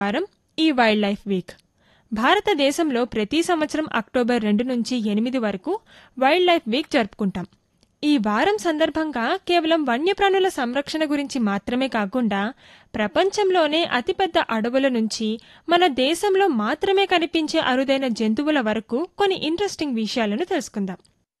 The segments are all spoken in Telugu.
వారం ఈ వైల్డ్ లైఫ్ వీక్ భారతదేశంలో ప్రతి సంవత్సరం అక్టోబర్ రెండు నుంచి ఎనిమిది వరకు వైల్డ్ లైఫ్ వీక్ జరుపుకుంటాం ఈ వారం సందర్భంగా కేవలం వన్యప్రాణుల సంరక్షణ గురించి మాత్రమే కాకుండా ప్రపంచంలోనే అతిపెద్ద అడవుల నుంచి మన దేశంలో మాత్రమే కనిపించే అరుదైన జంతువుల వరకు కొన్ని ఇంట్రెస్టింగ్ విషయాలను తెలుసుకుందాం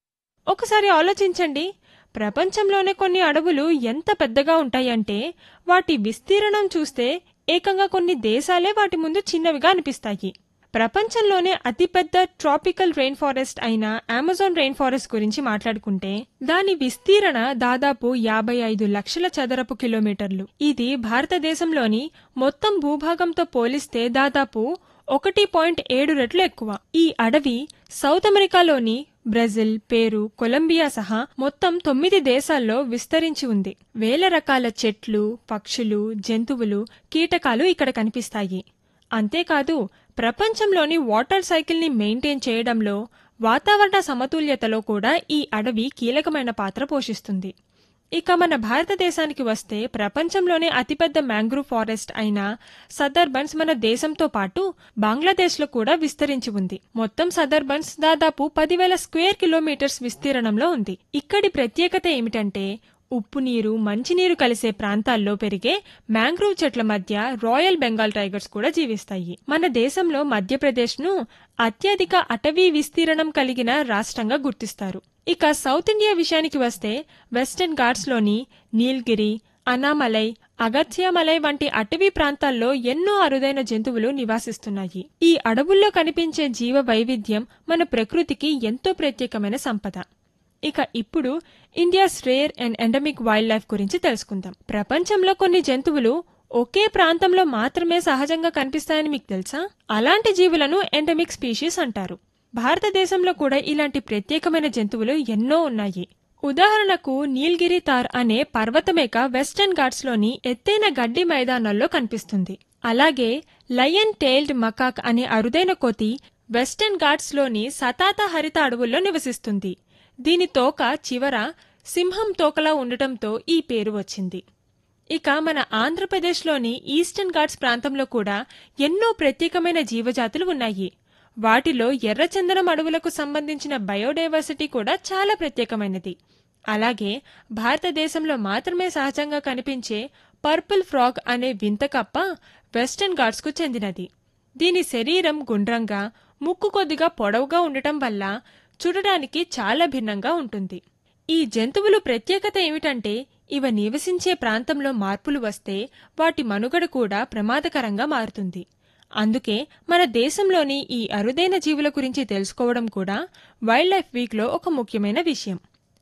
ఒకసారి ఆలోచించండి ప్రపంచంలోనే కొన్ని అడవులు ఎంత పెద్దగా ఉంటాయంటే వాటి విస్తీర్ణం చూస్తే ఏకంగా కొన్ని దేశాలే వాటి ముందు చిన్నవిగా అనిపిస్తాయి ప్రపంచంలోనే అతిపెద్ద ట్రాపికల్ రెయిన్ ఫారెస్ట్ అయిన అమెజాన్ రెయిన్ ఫారెస్ట్ గురించి మాట్లాడుకుంటే దాని విస్తీరణ దాదాపు యాభై ఐదు లక్షల చదరపు కిలోమీటర్లు ఇది భారతదేశంలోని మొత్తం భూభాగంతో పోలిస్తే దాదాపు ఒకటి పాయింట్ ఏడు రెట్లు ఎక్కువ ఈ అడవి సౌత్ అమెరికాలోని బ్రెజిల్ పేరు కొలంబియా సహా మొత్తం తొమ్మిది దేశాల్లో విస్తరించి ఉంది వేల రకాల చెట్లు పక్షులు జంతువులు కీటకాలు ఇక్కడ కనిపిస్తాయి అంతేకాదు ప్రపంచంలోని వాటర్ సైకిల్ని మెయింటైన్ చేయడంలో వాతావరణ సమతుల్యతలో కూడా ఈ అడవి కీలకమైన పాత్ర పోషిస్తుంది ఇక మన భారతదేశానికి వస్తే ప్రపంచంలోనే అతిపెద్ద మ్యాంగ్రూవ్ ఫారెస్ట్ అయిన సదర్బన్స్ మన దేశంతో పాటు బంగ్లాదేశ్లో కూడా విస్తరించి ఉంది మొత్తం సదర్బన్స్ దాదాపు పదివేల స్క్వేర్ కిలోమీటర్స్ విస్తీర్ణంలో ఉంది ఇక్కడి ప్రత్యేకత ఏమిటంటే ఉప్పు నీరు మంచినీరు కలిసే ప్రాంతాల్లో పెరిగే మ్యాంగ్రూవ్ చెట్ల మధ్య రాయల్ బెంగాల్ టైగర్స్ కూడా జీవిస్తాయి మన దేశంలో మధ్యప్రదేశ్ను అత్యధిక అటవీ విస్తీర్ణం కలిగిన రాష్ట్రంగా గుర్తిస్తారు ఇక సౌత్ ఇండియా విషయానికి వస్తే వెస్టర్న్ ఘాట్స్లోని నీల్గిరి అనామలై అగత్యామలై వంటి అటవీ ప్రాంతాల్లో ఎన్నో అరుదైన జంతువులు నివాసిస్తున్నాయి ఈ అడవుల్లో కనిపించే జీవ వైవిధ్యం మన ప్రకృతికి ఎంతో ప్రత్యేకమైన సంపద ఇక ఇప్పుడు India's rare and endemic wildlife గురించి తెలుసుకుందాం ప్రపంచంలో కొన్ని జంతువులు ఒకే ప్రాంతంలో మాత్రమే సహజంగా కనిపిస్తాయని మీకు తెలుసా అలాంటి జీవులను ఎండమిక్ స్పీషీస్ అంటారు భారతదేశంలో కూడా ఇలాంటి ప్రత్యేకమైన జంతువులు ఎన్నో ఉన్నాయి ఉదాహరణకు నీల్గిరి తార్ అనే పర్వతమేక వెస్టర్న్ ఘాట్స్లోని ఎత్తైన గడ్డి మైదానాల్లో కనిపిస్తుంది అలాగే లయన్ టెయిల్డ్ మకాక్ అనే అరుదైన కోతి వెస్టర్న్ ఘాట్స్లోని సతాత హరిత అడవుల్లో నివసిస్తుంది దీని తోక చివర సింహం తోకలా ఉండటంతో ఈ పేరు వచ్చింది ఇక మన ఆంధ్రప్రదేశ్లోని ఈస్టర్న్ ఘాట్స్ ప్రాంతంలో కూడా ఎన్నో ప్రత్యేకమైన జీవజాతులు ఉన్నాయి వాటిలో ఎర్రచందనం అడవులకు సంబంధించిన బయోడైవర్సిటీ కూడా చాలా ప్రత్యేకమైనది అలాగే భారతదేశంలో మాత్రమే సహజంగా కనిపించే పర్పుల్ ఫ్రాగ్ అనే వింత కప్ప వెస్టర్న్ ఘాట్స్కు చెందినది దీని శరీరం గుండ్రంగా ముక్కు కొద్దిగా పొడవుగా ఉండటం వల్ల చూడడానికి చాలా భిన్నంగా ఉంటుంది ఈ జంతువులు ప్రత్యేకత ఏమిటంటే ఇవి నివసించే ప్రాంతంలో మార్పులు వస్తే వాటి మనుగడ కూడా ప్రమాదకరంగా మారుతుంది అందుకే మన దేశంలోని ఈ అరుదైన జీవుల గురించి తెలుసుకోవడం కూడా వైల్డ్ లైఫ్ వీక్లో ఒక ముఖ్యమైన విషయం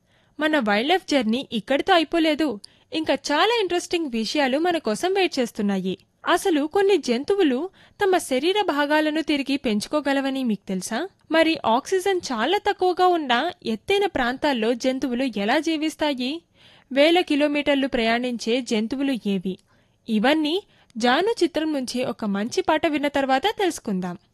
మన వైల్డ్ లైఫ్ జర్నీ ఇక్కడితో అయిపోలేదు ఇంకా చాలా ఇంట్రెస్టింగ్ విషయాలు మన కోసం వెయిట్ చేస్తున్నాయి అసలు కొన్ని జంతువులు తమ శరీర భాగాలను తిరిగి పెంచుకోగలవని మీకు తెలుసా మరి ఆక్సిజన్ చాలా తక్కువగా ఉన్న ఎత్తైన ప్రాంతాల్లో జంతువులు ఎలా జీవిస్తాయి వేల కిలోమీటర్లు ప్రయాణించే జంతువులు ఏవి ఇవన్నీ జాను చిత్రం నుంచి ఒక మంచి పాట విన్న తర్వాత తెలుసుకుందాం